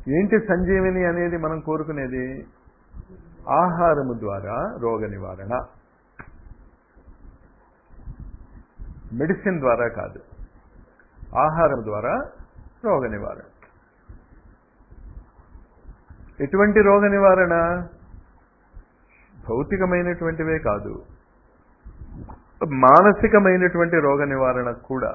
ఏంటి సంజీవిని అనేది మనం కోరుకునేది ఆహారము ద్వారా రోగ నివారణ మెడిసిన్ ద్వారా కాదు ఆహారం ద్వారా రోగ నివారణ ఎటువంటి రోగ నివారణ భౌతికమైనటువంటివే కాదు మానసికమైనటువంటి రోగ నివారణ కూడా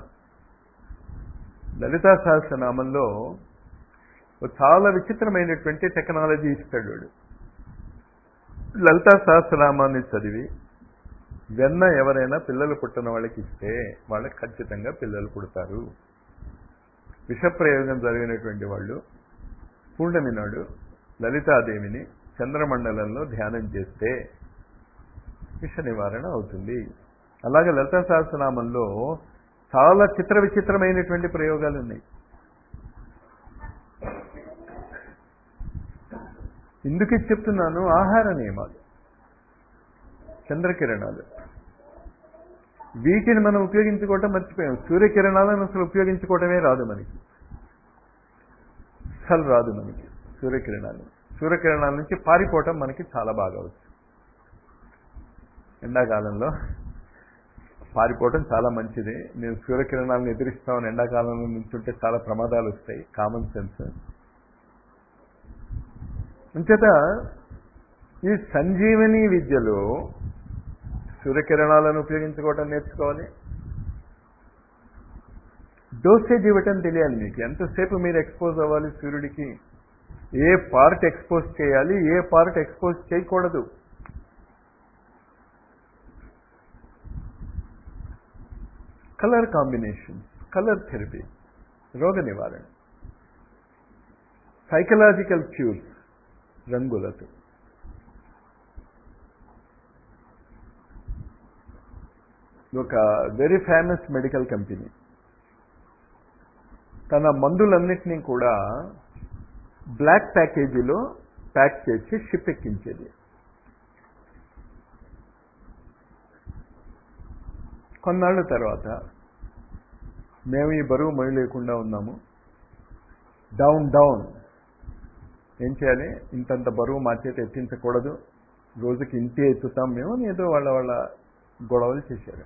లలితా సహస్రనామంలో చాలా విచిత్రమైనటువంటి టెక్నాలజీ ఇస్తాడు వాడు లలితా సహస్రనామాన్ని చదివి వెన్న ఎవరైనా పిల్లలు పుట్టిన వాళ్ళకి ఇస్తే వాళ్ళకి ఖచ్చితంగా పిల్లలు పుడతారు విషప్రయోగం జరిగినటువంటి వాళ్ళు పూర్ణమి నాడు లలితాదేవిని చంద్రమండలంలో ధ్యానం చేస్తే విష నివారణ అవుతుంది అలాగే లలితా సహస్రనామంలో చాలా చిత్ర విచిత్రమైనటువంటి ప్రయోగాలు ఉన్నాయి ఎందుకు ఇది చెప్తున్నాను ఆహార నియమాలు చంద్రకిరణాలు వీటిని మనం ఉపయోగించుకోవటం మర్చిపోయాం సూర్యకిరణాలను అసలు ఉపయోగించుకోవటమే రాదు మనకి అసలు రాదు మనకి సూర్యకిరణాలు సూర్యకిరణాల నుంచి పారిపోవటం మనకి చాలా బాగా వచ్చు ఎండాకాలంలో పారిపోవటం చాలా మంచిది నేను సూర్యకిరణాలను ఎదిరిస్తామని ఎండాకాలంలో నుంచుంటే చాలా ప్రమాదాలు వస్తాయి కామన్ సెన్స్ అంచేత ఈ సంజీవని విద్యలో సూర్యకిరణాలను ఉపయోగించుకోవటం నేర్చుకోవాలి డోసేజ్ ఇవ్వటం తెలియాలి మీకు ఎంతసేపు మీరు ఎక్స్పోజ్ అవ్వాలి సూర్యుడికి ఏ పార్ట్ ఎక్స్పోజ్ చేయాలి ఏ పార్ట్ ఎక్స్పోజ్ చేయకూడదు కలర్ కాంబినేషన్ కలర్ థెరపీ రోగ నివారణ సైకలాజికల్ క్యూర్స్ రంగులతో ఒక వెరీ ఫేమస్ మెడికల్ కంపెనీ తన మందులన్నిటినీ కూడా బ్లాక్ ప్యాకేజీలో ప్యాక్ చేసి షిప్ ఎక్కించేది కొన్నాళ్ళ తర్వాత మేము ఈ బరువు మొయ్యలేకుండా ఉన్నాము డౌన్ డౌన్ ఏం చేయాలి ఇంతంత బరువు మా చేత ఎత్తించకూడదు రోజుకి ఇంతే ఎత్తుతాం మేము అని ఏదో వాళ్ళ వాళ్ళ గొడవలు చేశారు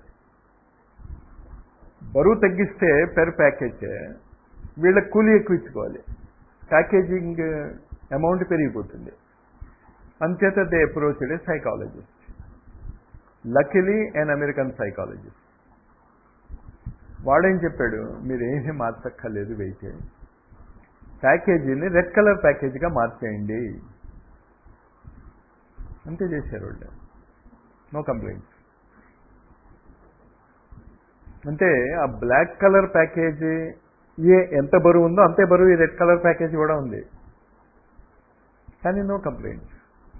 బరువు తగ్గిస్తే పెర్ ప్యాకేజ్ వీళ్ళకి కూలీ ఎక్కువ ఇచ్చుకోవాలి ప్యాకేజింగ్ అమౌంట్ పెరిగిపోతుంది అంచేత they approached psychologist luckily and American psychologist వాడేం చెప్పాడు మీరు ఏమీ మార్చక్కర్లేదు వెయిట్ ప్యాకేజీని రెడ్ కలర్ ప్యాకేజీగా మార్చేయండి అంతే చేశారు వాళ్ళు నో కంప్లైంట్స్ అంటే ఆ బ్లాక్ కలర్ ప్యాకేజీ ఏ ఎంత బరువు ఉందో అంతే బరువు ఈ రెడ్ కలర్ ప్యాకేజీ కూడా ఉంది కానీ నో కంప్లైంట్స్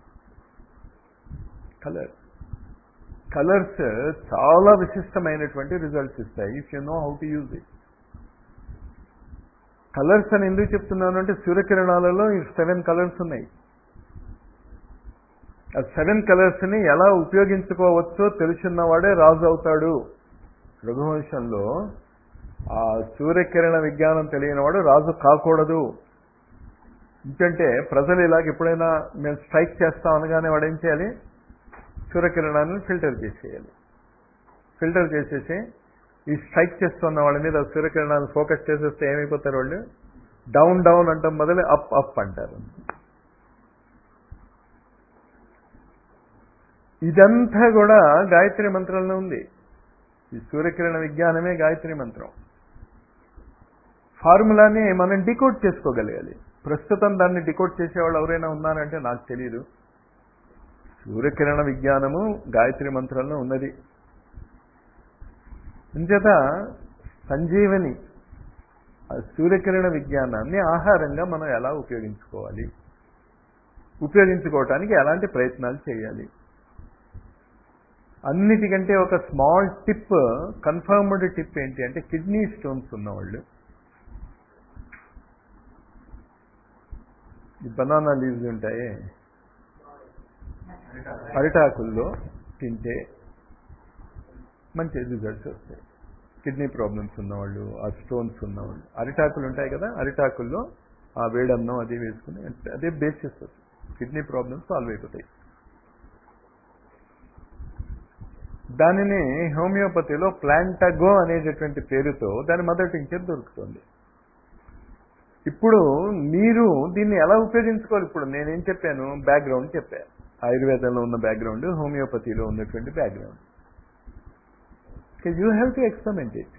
కలర్ కలర్స్ చాలా విశిష్టమైనటువంటి రిజల్ట్స్ ఇస్తాయి if you know how to use it colours అని ఎందుకు చెప్తున్నాను అంటే సూర్యకిరణాలలో ఈ సెవెన్ కలర్స్ ఉన్నాయి ఆ సెవెన్ కలర్స్ని ఎలా ఉపయోగించుకోవచ్చో తెలుసున్నవాడే రాజు అవుతాడు రఘువంశంలో ఆ సూర్యకిరణ విజ్ఞానం తెలియనివాడు రాజు కాకూడదు ఎందుకంటే ప్రజలు ఇలాగ ఎప్పుడైనా మేము స్ట్రైక్ చేస్తాం అనగానే వాడు ఏం చేయాలి సూర్యకిరణాలను ఫిల్టర్ చేసేయాలి ఫిల్టర్ చేసేసి ఈ స్ట్రైక్ చేస్తున్న వాళ్ళ మీద సూర్యకిరణాలను ఫోకస్ చేసేస్తే ఏమైపోతారు వాళ్ళు డౌన్ డౌన్ అంటాం బదులు అప్ అప్ అంటారు ఇదంతా కూడా గాయత్రి మంత్రంలో ఉంది ఈ సూర్యకిరణ విజ్ఞానమే గాయత్రి మంత్రం ఫార్ములాని మనం డికోడ్ చేసుకోగలగాలి ప్రస్తుతం దాన్ని డికోడ్ చేసేవాళ్ళు ఎవరైనా ఉన్నారంటే నాకు తెలియదు సూర్యకిరణ విజ్ఞానము గాయత్రి మంత్రంలో ఉన్నది అంచేత సంజీవని ఆ సూర్యకిరణ విజ్ఞానాన్ని ఆహారంగా మనం ఎలా ఉపయోగించుకోవాలి ఉపయోగించుకోవటానికి ఎలాంటి ప్రయత్నాలు చేయాలి అన్నిటికంటే ఒక స్మాల్ టిప్ కన్ఫర్మ్డ్ టిప్ ఏంటి అంటే కిడ్నీ స్టోన్స్ ఉన్నవాళ్ళు ఈ బనానా లీవ్స్ ఉంటాయి అరిటాకుల్లో తింటే మంచి రిజల్ట్స్ వస్తాయి కిడ్నీ ప్రాబ్లమ్స్ ఉన్నవాళ్ళు ఆ స్టోన్స్ ఉన్నవాళ్ళు అరిటాకులు ఉంటాయి కదా అరిటాకుల్లో ఆ వేడన్నం అది వేసుకుని అదే బేసిస్ కిడ్నీ ప్రాబ్లమ్స్ సాల్వ్ అయిపోతాయి దానిని హోమియోపతిలో ప్లాంటగో అనేటటువంటి పేరుతో దాని మదర్ టించర్ దొరుకుతుంది ఇప్పుడు మీరు దీన్ని ఎలా ఉపయోగించుకోవాలి ఇప్పుడు నేనేం చెప్పాను బ్యాక్గ్రౌండ్ చెప్పాను ఆయుర్వేదంలో ఉన్న బ్యాక్గ్రౌండ్ హోమియోపతిలో ఉన్నటువంటి background you have to experiment it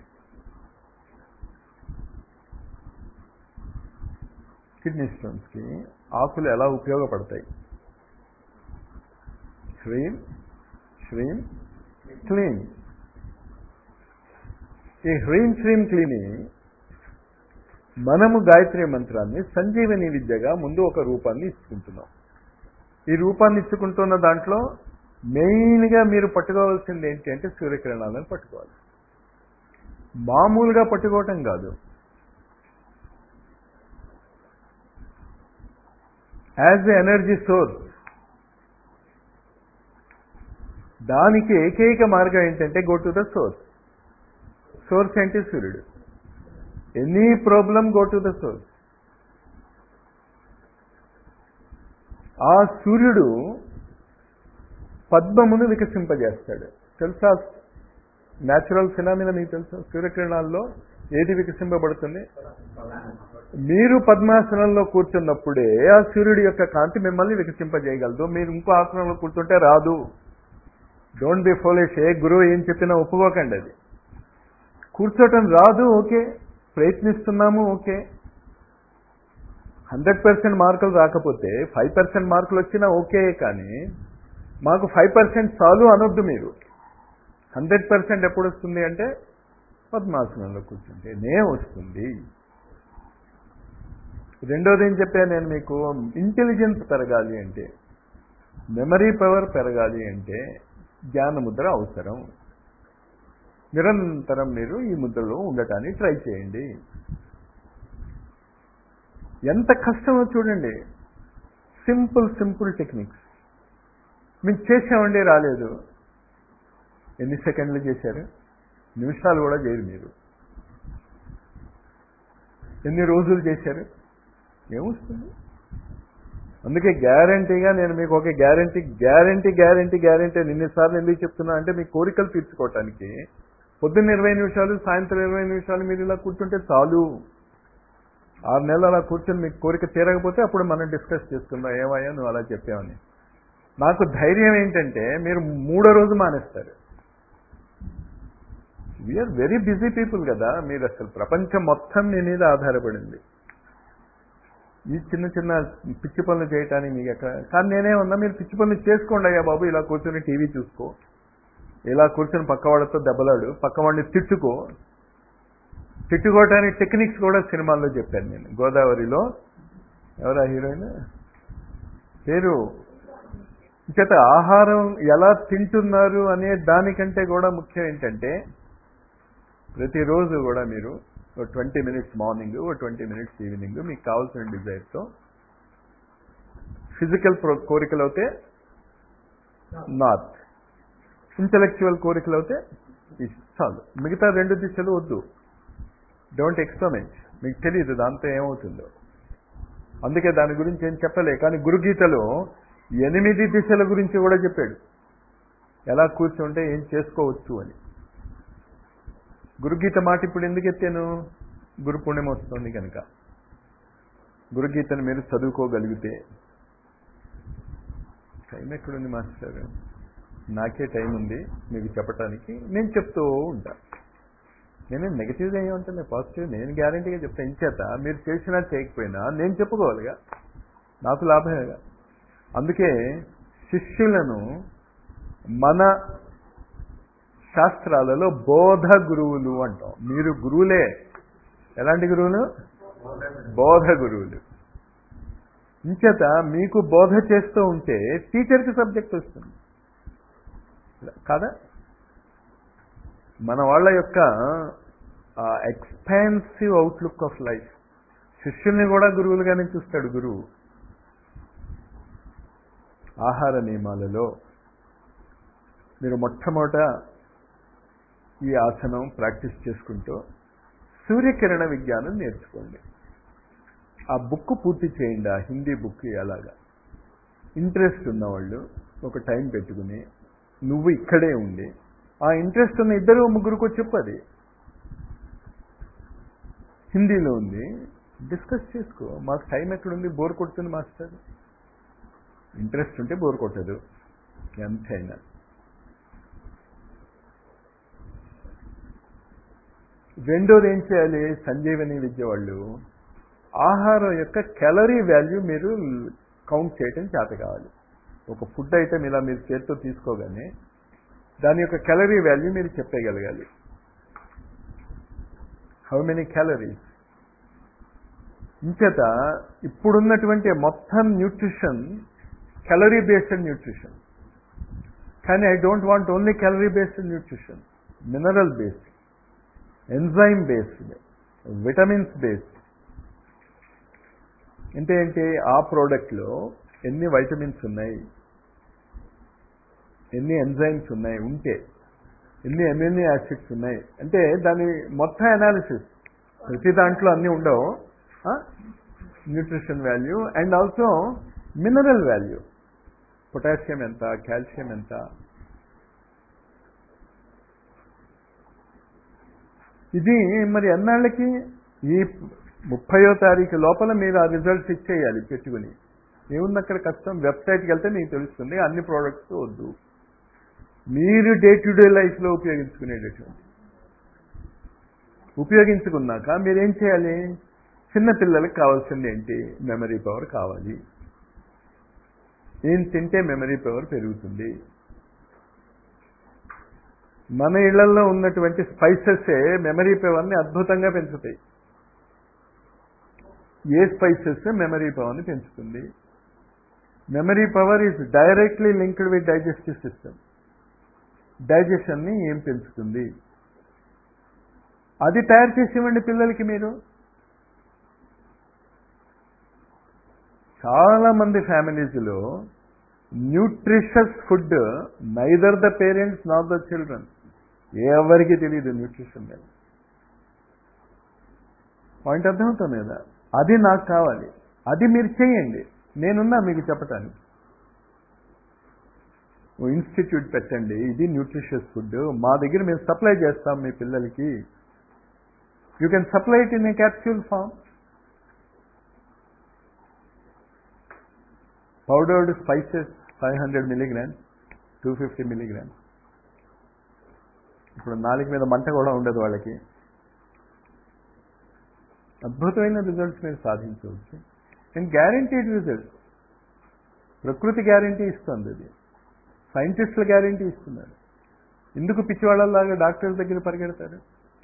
kidney స్టోన్స్కి ఆకులు ఎలా ఉపయోగపడతాయి శ్రీం శ్రీం క్లీన్ ఈ హ్రీం శ్రీం క్లీని మనము గాయత్రి మంత్రాన్ని సంజీవని విద్యగా ముందు ఒక రూపాన్ని ఇచ్చుకుంటున్నాం ఈ రూపాన్ని ఇచ్చుకుంటున్న దాంట్లో మెయిన్గా మీరు పట్టుకోవాల్సింది ఏంటి అంటే సూర్యకిరణాలను పట్టుకోవాలి మామూలుగా పట్టుకోవటం కాదు యాజ్ ఎ ఎనర్జీ సోర్స్ దానికి ఏకైక మార్గం ఏంటంటే go to the source source ఏంటి సూర్యుడు any problem go to the source ఆ సూర్యుడు పద్మమును వికసింపజేస్తాడు తెలుసా న్యాచురల్ ఫినామినా మీకు తెలుసా సూర్యకిరణాల్లో ఏది వికసింపబడుతుంది మీరు పద్మాసనంలో కూర్చున్నప్పుడే ఆ సూర్యుడి యొక్క కాంతి మిమ్మల్ని వికసింపజేయగలదు మీరు ఇంకో ఆసనంలో కూర్చుంటే రాదు డోంట్ బి ఫోలిష్ ఏ గురువు ఏం చెప్పినా ఒప్పుకోకండి అది కూర్చోటం రాదు ఓకే ప్రయత్నిస్తున్నాము ఓకే హండ్రెడ్ పర్సెంట్ మార్కులు రాకపోతే ఫైవ్ పర్సెంట్ మార్కులు వచ్చినా ఓకే కానీ మాకు ఫైవ్ పర్సెంట్ చాలు అనొద్దు మీరు హండ్రెడ్ పర్సెంట్ ఎప్పుడు వస్తుంది అంటే పద్మాసనంలో కూర్చుంటే నే వస్తుంది రెండోది ఏం చెప్పాను నేను మీకు ఇంటెలిజెన్స్ పెరగాలి అంటే మెమరీ పవర్ పెరగాలి అంటే జ్ఞాన ముద్ర అవసరం నిరంతరం మీరు ఈ ముద్రలో ఉండటానికి ట్రై చేయండి ఎంత కష్టమో చూడండి సింపుల్ సింపుల్ టెక్నిక్స్ మీకు చేసామండి రాలేదు ఎన్ని సెకండ్లు చేశారు నిమిషాలు కూడా చేయరు మీరు ఎన్ని రోజులు చేశారు ఏమొస్తుంది అందుకే గ్యారంటీగా నేను మీకు ఒక గ్యారంటీ గ్యారంటీ గ్యారంటీ గ్యారంటీ ఎన్నిసార్లు ఎందుకు చెప్తున్నా అంటే మీ కోరికలు తీర్చుకోవటానికి పొద్దున్న ఇరవై నిమిషాలు సాయంత్రం ఇరవై నిమిషాలు మీరు ఇలా కూర్చుంటే చాలు ఆరు నెలలు అలా కూర్చొని మీకు కోరిక తీరకపోతే అప్పుడు మనం డిస్కస్ చేసుకుందాం ఏమయ్యా నువ్వు అలా చెప్పావని నాకు ధైర్యం ఏంటంటే మీరు మూడో రోజు మానేస్తారు వీఆర్ వెరీ బిజీ పీపుల్ కదా మీరు అసలు ప్రపంచం మొత్తం మీ మీద ఆధారపడింది ఈ చిన్న చిన్న పిచ్చి పనులు చేయటానికి మీకు ఎక్కడ కానీ నేనే ఉన్నా మీరు పిచ్చి పనులు చేసుకోండి అయ్యా బాబు ఇలా కూర్చొని టీవీ చూసుకో ఇలా కూర్చొని పక్క వాళ్ళతో దెబ్బలాడు పక్క వాడిని తిట్టుకో తిట్టుకోవటానికి టెక్నిక్స్ కూడా సినిమాల్లో చెప్పాను నేను గోదావరిలో ఎవరా హీరోయిన్ పేరు చేత ఆహారం ఎలా తింటున్నారు అనే దానికంటే కూడా ముఖ్యం ఏంటంటే ప్రతిరోజు కూడా మీరు ఒక ట్వంటీ మినిట్స్ మార్నింగ్ ఒక ట్వంటీ మినిట్స్ ఈవినింగ్ మీకు కావాల్సిన డిజైర్తో ఫిజికల్ కోరికలు అవుతే నార్త్ ఇంటలెక్చువల్ కోరికలు అవుతే చాలు మిగతా రెండు దిశలు వద్దు డోంట్ ఎక్స్పెరిమెంట్ మీకు తెలియదు దాంతో ఏమవుతుందో అందుకే దాని గురించి ఏం చెప్పలే కానీ గురుగీతలో ఎనిమిది దిశల గురించి కూడా చెప్పాడు ఎలా కూర్చుంటే ఏం చేసుకోవచ్చు అని గురుగీత మాట ఇప్పుడు ఎందుకు ఎత్తాను గురు పుణ్యం వస్తుంది కనుక గురుగీతను మీరు చదువుకోగలిగితే టైం ఎక్కడుంది మాస్టర్ నాకే టైం ఉంది మీకు చెప్పడానికి నేను చెప్తూ ఉంటా నేను నెగిటివ్గా ఏమంటున్నా పాజిటివ్ నేను గ్యారంటీగా చెప్తా ఇంచేత మీరు చేసినా చేయకపోయినా నేను చెప్పుకోవాలిగా నాకు లాభమేగా అందుకే శిష్యులను మన శాస్త్రాలలో బోధ గురువులు అంటాం మీరు గురువులే ఎలాంటి గురువులు బోధ గురువులు ఇంచేత మీకు బోధ చేస్తూ ఉంటే టీచర్కి సబ్జెక్ట్ వస్తుంది కాదా మన వాళ్ళ యొక్క ఎక్స్పాన్సివ్ అవుట్లుక్ ఆఫ్ లైఫ్ శిష్యుల్ని కూడా గురువులుగానే చూస్తాడు గురువు ఆహార నియమాలలో మీరు మొట్టమొదట ఈ ఆసనం ప్రాక్టీస్ చేసుకుంటూ సూర్యకిరణ విజ్ఞానం నేర్చుకోండి ఆ బుక్ పూర్తి చేయండి ఆ హిందీ బుక్ అలాగా ఇంట్రెస్ట్ ఉన్నవాళ్ళు ఒక టైం పెట్టుకుని నువ్వు ఇక్కడే ఉండి ఆ ఇంట్రెస్ట్ ఉన్న ఇద్దరు ముగ్గురికి చెప్పు అది హిందీలో ఉంది డిస్కస్ చేసుకో మాకు టైం ఎక్కడుంది బోర్ కొడుతుంది మాస్టర్ ఇంట్రెస్ట్ ఉంటే బోర్ కొట్టదు ఎంతైనా రెండోది ఏం చేయాలి సంజీవని విద్య వాళ్ళు ఆహారం యొక్క క్యాలరీ వాల్యూ మీరు కౌంట్ చేయటం చేత కావాలి ఒక ఫుడ్ ఐటమ్ ఇలా మీరు చేతితో తీసుకోగానే దాని యొక్క క్యాలరీ వాల్యూ మీరు చెప్పగలగాలి హౌ మెనీ క్యాలరీస్ ఇంచేత ఇప్పుడున్నటువంటి మొత్తం న్యూట్రిషన్ క్యాలరీ బేస్డ్ న్యూట్రిషన్ కానీ I don't want only calorie based nutrition mineral based enzyme based vitamins based అంటే ఏంటి ఆ ప్రోడక్ట్లో ఎన్ని వైటమిన్స్ ఉన్నాయి ఎన్ని ఎంజైమ్స్ ఉన్నాయి ఉంటే ఎన్ని ఎమ్యూని యాసిడ్స్ ఉన్నాయి అంటే దాని మొత్తం అనాలిసిస్ ప్రతి దాంట్లో అన్నీ ఉండవు nutrition value and also mineral value potassium ఎంత కాల్షియం ఎంత ఇది మరి ఎన్నాళ్ళకి ఈ ముప్పయో తారీఖు లోపల మీరు ఆ రిజల్ట్స్ ఇచ్చేయాలి పెట్టుకుని ఏముంది అక్కడ కష్టం వెబ్సైట్కి వెళ్తే మీకు తెలుస్తుంది అన్ని ప్రోడక్ట్స్ వద్దు మీరు డే టు డే లైఫ్లో ఉపయోగించుకునేటటువంటి ఉపయోగించుకున్నాక మీరేం చేయాలి చిన్న పిల్లలకు కావాల్సింది ఏంటి మెమరీ పవర్ కావాలి ఏం తింటే మెమరీ పవర్ పెరుగుతుంది మన ఇళ్లలో ఉన్నటువంటి స్పైసెసే మెమరీ పవర్ని అద్భుతంగా పెంచుతాయి ఏ స్పైసెస్ మెమరీ పవర్ని పెంచుతుంది memory power is directly linked with digestive system డైజెషన్ని ఏం పెంచుతుంది అది తయారు చేసి ఇవ్వండి పిల్లలకి మీరు చాలా మంది ఫ్యామిలీస్లో nutritious food neither the parents not the children ఎవరికి తెలియదు న్యూట్రిషన్ మీద పాయింట్ అర్థమవుతుంది కదా అది నాకు కావాలి అది మీరు చేయండి నేనున్నా మీకు చెప్పటానికి ఓ ఇన్స్టిట్యూట్ పెట్టండి ఇది న్యూట్రిషియస్ ఫుడ్ మా దగ్గర మేము సప్లై చేస్తాం మీ పిల్లలకి you can supply it in a capsule form powdered spices five hundred milligrams two fifty milligrams ఇప్పుడు నాలుగు మీద మంట కూడా ఉండదు వాళ్ళకి అద్భుతమైన రిజల్ట్స్ మీరు సాధించవచ్చు అండ్ గ్యారంటీడ్ రిజల్ట్స్ ప్రకృతి గ్యారంటీ ఇస్తుంది అది సైంటిస్టుల గ్యారంటీ ఇస్తున్నారు ఎందుకు పిచ్చివాళ్ళలాగా డాక్టర్ల దగ్గర పరిగెడతారు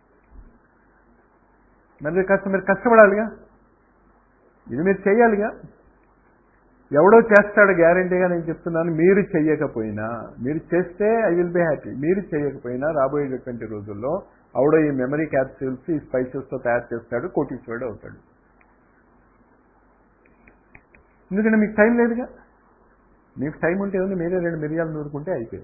మరి కాస్త మీరు కష్టపడాలిగా ఇది మీరు చేయాలిగా ఎవడో చేస్తాడు గ్యారంటీగా నేను చెప్తున్నాను మీరు చెయ్యకపోయినా మీరు చేస్తే ఐ విల్ బి హ్యాపీ మీరు చేయకపోయినా రాబోయేటటువంటి రోజుల్లో ఆవిడ ఈ మెమరీ క్యాప్సూల్స్ ఈ స్పైసెస్తో తయారు చేస్తాడు కోటీశ్వరుడు అవుతాడు ఎందుకంటే మీకు టైం లేదుగా మీకు టైం ఉంటే ఉంది మీరే రెండు మిరియాలు నూరుకుంటే అయిపోయాయి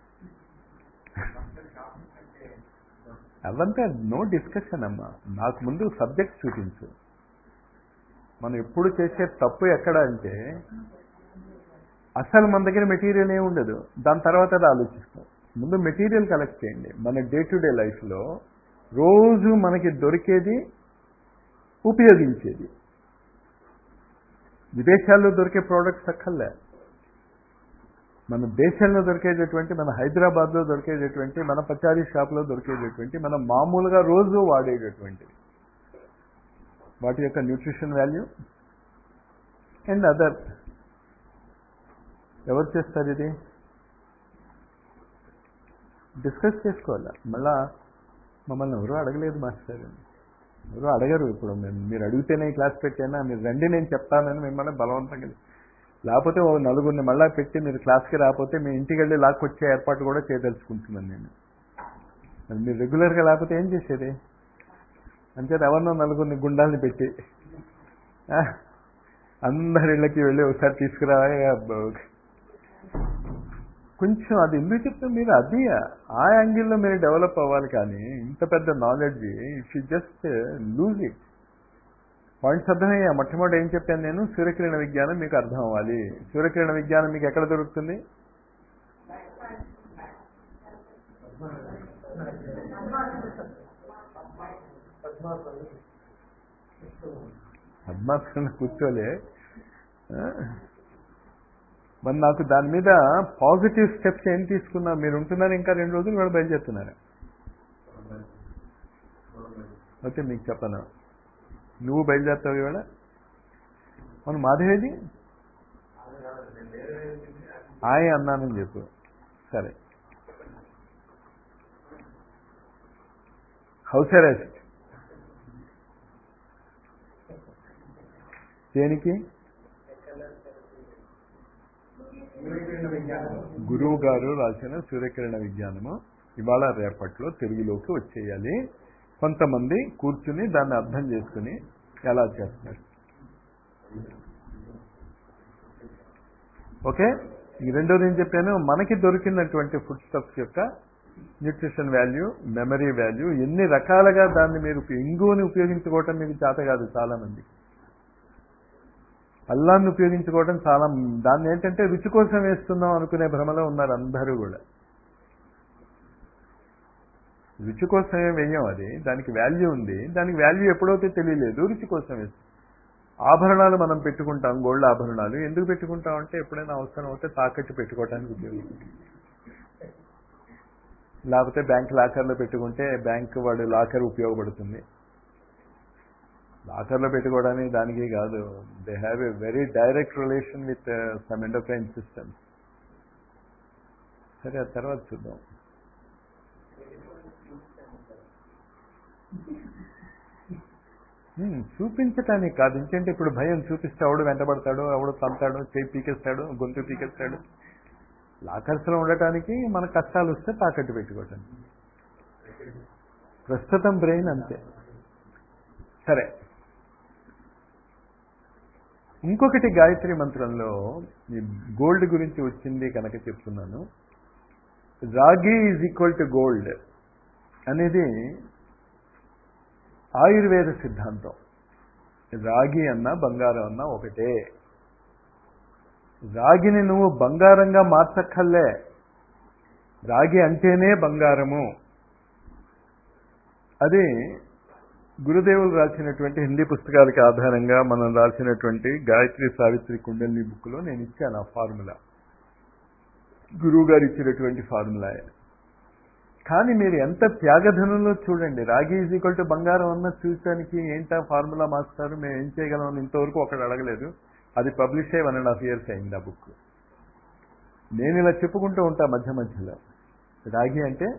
అవంతా నో డిస్కషన్ అమ్మా నాకు ముందు సబ్జెక్ట్ చూపించు మనం ఎప్పుడు చేసే తప్పు ఎక్కడ అంటే అసలు మన దగ్గర మెటీరియల్ ఏమి ఉండదు దాని తర్వాత అది ఆలోచిస్తాం ముందు మెటీరియల్ కలెక్ట్ చేయండి మన డే టు డే లైఫ్లో రోజు మనకి దొరికేది ఉపయోగించేది విదేశాల్లో దొరికే ప్రోడక్ట్స్ అక్కర్లే మన దేశంలో దొరికేటటువంటి మన హైదరాబాద్లో దొరికేటటువంటి మన పచారీ షాప్లో దొరికేటటువంటి మన మామూలుగా రోజు వాడేటటువంటి వాటి యొక్క న్యూట్రిషన్ వాల్యూ అండ్ అదర్ ఎవరు చేస్తారు ఇది డిస్కస్ చేసుకోవాలా మళ్ళా మమ్మల్ని ఎవరు అడగలేదు మాస్టర్ ఎవరు అడగరు ఇప్పుడు మేము మీరు అడిగితేనే క్లాస్ పెట్టైనా మీరు రండి నేను చెప్తానని మిమ్మల్ని బలవంతంగా లేకపోతే ఓ నలుగురిని మళ్ళా పెట్టి మీరు క్లాస్కి రాకపోతే మీ ఇంటికి వెళ్ళి లాక్కొచ్చే ఏర్పాటు కూడా చేయదలుచుకుంటున్నాను నేను మరి మీరు రెగ్యులర్గా లేకపోతే ఏం చేసేది అంచేత ఎవరినో నలుగురిని గుండాల్ని పెట్టి అందరి ఇళ్ళకి వెళ్ళి ఒకసారి తీసుకురా కొంచెం అది ఎందుకు చెప్తాం మీరు అది ఆ యాంగిల్లో మీరు డెవలప్ అవ్వాలి కానీ ఇంత పెద్ద knowledge if you just lose it points అర్థమయ్యా మొట్టమొదటి ఏం చెప్పాను నేను సూర్యకిరణ విజ్ఞానం మీకు అర్థం అవ్వాలి సూర్యకిరణ విజ్ఞానం మీకు ఎక్కడ దొరుకుతుంది పద్మాసన కూర్చోలే ఆ? మరి నాకు దాని మీద పాజిటివ్ స్టెప్స్ ఏం తీసుకున్నా మీరు ఉంటున్నారు ఇంకా రెండు రోజులు కూడా బయలుదేరుతున్నారు ఓకే మీకు చెప్పను నువ్వు బయలుదేరుతావు ఇవాళ అవును మాధవేది ఆయ అన్నానని చెప్పు సరే హౌస్ అరెస్ట్ దేనికి గురువు గారు రాసిన సూర్యకిరణ విజ్ఞానము ఇవాళ రేపట్లో తెలుగులోకి వచ్చేయాలి కొంతమంది కూర్చుని దాన్ని అర్థం చేసుకుని ఎలా చేస్తున్నారు ఓకే ఈ రెండోది ఏం చెప్పాను మనకి దొరికినటువంటి ఫుడ్ స్టఫ్స్ యొక్క న్యూట్రిషన్ వాల్యూ మెమరీ వాల్యూ ఎన్ని రకాలుగా దాన్ని మీరు ఇంగువని ఉపయోగించుకోవటం మీకు చేత కాదు చాలా మంది అల్లాన్ని ఉపయోగించుకోవడం చాలా దాన్ని ఏంటంటే రుచి కోసం వేస్తున్నాం అనుకునే భ్రమలో ఉన్నారు అందరూ కూడా రుచి కోసమే వేయం అది దానికి వాల్యూ ఉంది దానికి వాల్యూ ఎప్పుడైతే తెలియలేదు రుచి కోసం వేస్తాం ఆభరణాలు మనం పెట్టుకుంటాం గోల్డ్ ఆభరణాలు ఎందుకు పెట్టుకుంటాం అంటే ఎప్పుడైనా అవసరం అవుతే తాకట్టు పెట్టుకోవడానికి ఉపయోగిస్తుంది లేకపోతే బ్యాంక్ లాకర్లో పెట్టుకుంటే బ్యాంక్ వాడు లాకర్ ఉపయోగపడుతుంది లాకర్లో పెట్టుకోవడానికి దానికి కాదు they have a very direct relation with some endocrine system సరే ఆ తర్వాత చూద్దాం హ్మ్, చూపించటానికి కాదు ఇంకేంటి ఇప్పుడు భయం చూపిస్తే ఎవడు వెంటబడతాడు ఎవడు తంతాడు చేయి పీకేస్తాడు గొంతు పీకేస్తాడు లాకర్స్లో ఉండటానికి మన కష్టాలు వస్తే తాకట్టు పెట్టుకోవటానికి ప్రస్తుతం బ్రెయిన్ అంతే సరే ఇంకొకటి గాయత్రి మంత్రంలో ఈ గోల్డ్ గురించి వచ్చింది కనుక చెప్తున్నాను రాగి ఈజ్ ఈక్వల్ టు గోల్డ్ అనేది ఆయుర్వేద సిద్ధాంతం రాగి అన్నా బంగారం అన్నా ఒకటే రాగిని నువ్వు బంగారంగా మార్చక్కర్లే రాగి అంటేనే బంగారము అది గురుదేవులు రాసినటువంటి హిందీ పుస్తకాలకి ఆధారంగా మనం రాసినటువంటి గాయత్రి సావిత్రి కుండలిని బుక్లో నేను ఇచ్చాను ఆ ఫార్ములా గురువు గారు ఇచ్చినటువంటి ఫార్ములా కానీ మీరు ఎంత త్యాగధనంలో చూడండి రాగి ఈజ్ ఈక్వల్ టు బంగారం అన్న చూడటానికి ఏంటా ఫార్ములా మాస్టారు మేము ఏం చేయగలం అని ఇంతవరకు ఒకడు అడగలేదు అది పబ్లిష్ అయ్యి వన్ అండ్ హాఫ్ ఇయర్స్ అయింది ఆ బుక్ నేను ఇలా చెప్పుకుంటూ ఉంటా మధ్య మధ్యలో రాగి అంటే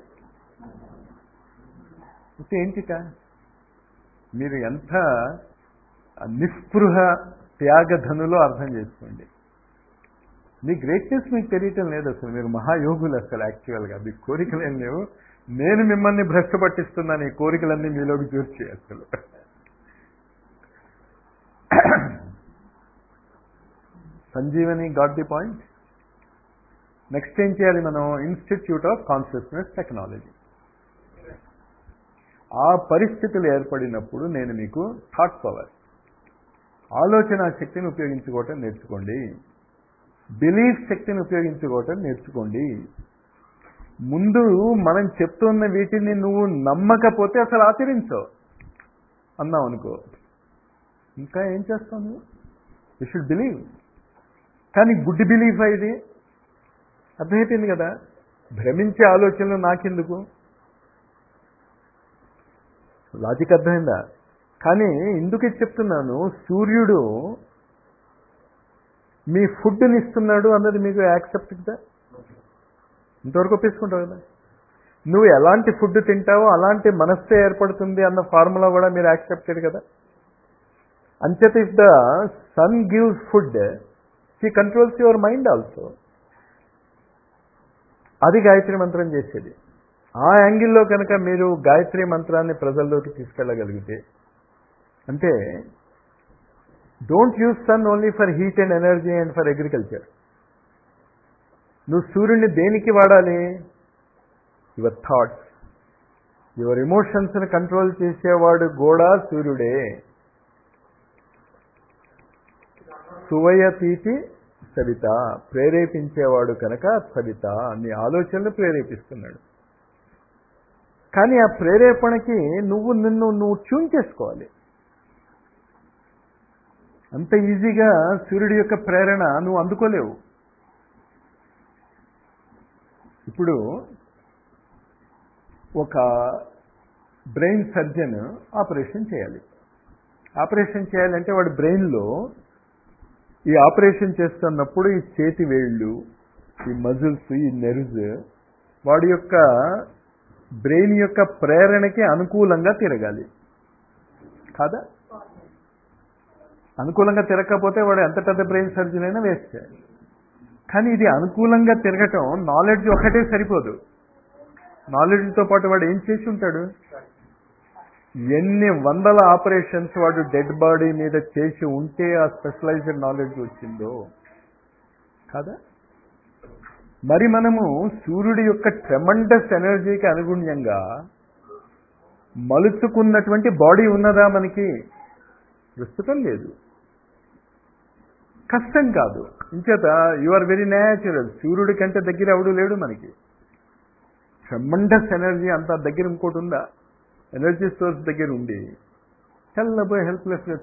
అంటే ఏంటిట మీరు ఎంత నిస్పృహ త్యాగధనులో అర్థం చేసుకోండి మీ గ్రేట్నెస్ మీకు తెలియటం లేదు అసలు మీరు మహాయోగులు అసలు యాక్చువల్గా మీ కోరికలు ఏం లేవు నేను మిమ్మల్ని భ్రష్ట పట్టిస్తున్నాను ఈ కోరికలన్నీ మీలోకి చూర్చి అసలు Sanjeevani got the point next ఏం చేయాలి మనం ఇన్స్టిట్యూట్ ఆఫ్ కాన్షియస్నెస్ టెక్నాలజీ ఆ పరిస్థితులు ఏర్పడినప్పుడు నేను మీకు థాట్ పవర్ ఆలోచన శక్తిని ఉపయోగించుకోవటం నేర్చుకోండి బిలీఫ్ శక్తిని ఉపయోగించుకోవటం నేర్చుకోండి ముందు మనం చెప్తున్న వీటిని నువ్వు నమ్మకపోతే అసలు ఆచరించవు అన్నావు అనుకో ఇంకా ఏం చేస్తావు నువ్వు యూ షుడ్ బిలీవ్ కానీ గుడ్ బిలీఫ్ ఇది అర్థమైపోయింది కదా భ్రమించే ఆలోచనలు నాకెందుకు లాజిక్ అర్థమైందా కానీ ఎందుకు ఇది చెప్తున్నాను సూర్యుడు మీ ఫుడ్ని ఇస్తున్నాడు అన్నది మీకు యాక్సెప్ట్ కదా ఇంతవరకు ఒప్పేసుకుంటావు కదా నువ్వు ఎలాంటి ఫుడ్ తింటావో అలాంటి మనస్సే ఏర్పడుతుంది అన్న ఫార్ములా కూడా మీరు యాక్సెప్టెడ్ కదా అంచేత if the sun gives food he controls your mind also అది గాయత్రి మంత్రం చేసేది ఆ యాంగిల్లో కనుక మీరు గాయత్రి మంత్రాన్ని ప్రజల్లోకి తీసుకెళ్ళగలిగితే అంటే don't use sun only for heat and energy and for agriculture నువ్వు సూర్యుడిని దేనికి వాడాలి యువర్ థాట్స్ యువర్ ఎమోషన్స్ని కంట్రోల్ చేసేవాడు కూడా సూర్యుడే సువయతీతి సవిత ప్రేరేపించేవాడు కనుక సవిత నీ ఆలోచనలు ప్రేరేపిస్తున్నాడు కానీ ఆ ప్రేరేపణకి నువ్వు నిన్ను నువ్వు ట్యూన్ చేసుకోవాలి అంత ఈజీగా సూర్యుడి యొక్క ప్రేరణ నువ్వు అందుకోలేవు ఇప్పుడు ఒక బ్రెయిన్ సర్జన్ ఆపరేషన్ చేయాలి ఆపరేషన్ చేయాలంటే వాడి బ్రెయిన్లో ఈ ఆపరేషన్ చేస్తున్నప్పుడు ఈ చేతి వేళ్ళు ఈ మజిల్స్ ఈ నెర్వ్స్ వాడి యొక్క బ్రెయిన్ యొక్క ప్రేరణకి అనుకూలంగా తిరగాలి కాదా అనుకూలంగా తిరగకపోతే వాడు ఎంత పెద్ద బ్రెయిన్ సర్జన్ అయినా వేస్ట్ కానీ ఇది అనుకూలంగా తిరగటం నాలెడ్జ్ ఒకటే సరిపోదు నాలెడ్జ్తో పాటు వాడు ఏం చేసి ఉంటాడు ఎన్ని వందల ఆపరేషన్స్ వాడు డెడ్ బాడీ మీద చేసి ఉంటే ఆ స్పెషలైజ్డ్ నాలెడ్జ్ వచ్చిందో కాదా మరి మనము సూర్యుడి యొక్క ట్రెమండస్ ఎనర్జీకి అనుగుణ్యంగా మలుచుకున్నటువంటి బాడీ ఉన్నదా మనకి ప్రస్తుతం లేదు కష్టం కాదు ఇంచేత యు ఆర్ వెరీ న్యాచురల్ సూర్యుడి కంటే దగ్గర ఎవడు లేడు మనకి ట్రెమండస్ ఎనర్జీ అంత దగ్గర ఇంకోటి ఉందా ఎనర్జీ సోర్స్ దగ్గర ఉండి తెల్లబోయి హెల్ప్లెస్గా